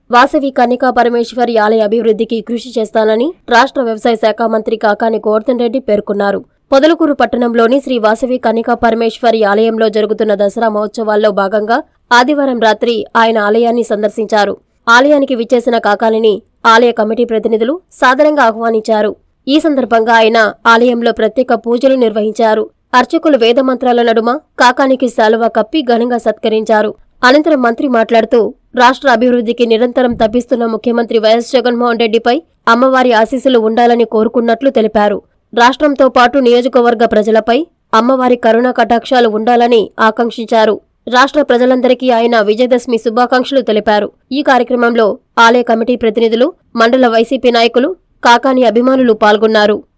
వాసవి కన్నికా పరమేశ్వరి ఆలయ అభివృద్ధికి కృషి చేస్తానని రాష్ట్ర వ్యవసాయ శాఖ మంత్రి కాకాని గోవర్ధన్ రెడ్డి పేర్కొన్నారు పొదలకూరు పట్టణంలోని శ్రీ వాసవి కన్నికా పరమేశ్వరి ఆలయంలో జరుగుతున్న దసరా మహోత్సవాల్లో భాగంగా ఆదివారం రాత్రి ఆయన ఆలయాన్ని సందర్శించారు ఆలయానికి విచ్చేసిన కాకానిని ఆలయ కమిటీ ప్రతినిధులు సాదరంగా ఆహ్వానించారు ఈ సందర్భంగా ఆయన ఆలయంలో ప్రత్యేక పూజలు నిర్వహించారు అర్చకులు వేదమంత్రాల నడుమ కాకానికి శాలువ కప్పి ఘనంగా సత్కరించారు అనంతరం మంత్రి మాట్లాడుతూ రాష్ట్ర అభివృద్ధికి నిరంతరం తప్పిస్తున్న ముఖ్యమంత్రి వైఎస్ జగన్మోహన్ రెడ్డిపై అమ్మవారి ఆశీస్సులు ఉండాలని కోరుకున్నట్లు తెలిపారు రాష్ట్రంతో పాటు నియోజకవర్గ ప్రజలపై అమ్మవారి కరుణా కటాక్షాలు ఉండాలని ఆకాంక్షించారు రాష్ట్ర ప్రజలందరికీ ఆయన విజయదశమి శుభాకాంక్షలు తెలిపారు ఈ కార్యక్రమంలో ఆలయ కమిటీ ప్రతినిధులు మండల వైసీపీ నాయకులు కాకాని అభిమానులు పాల్గొన్నారు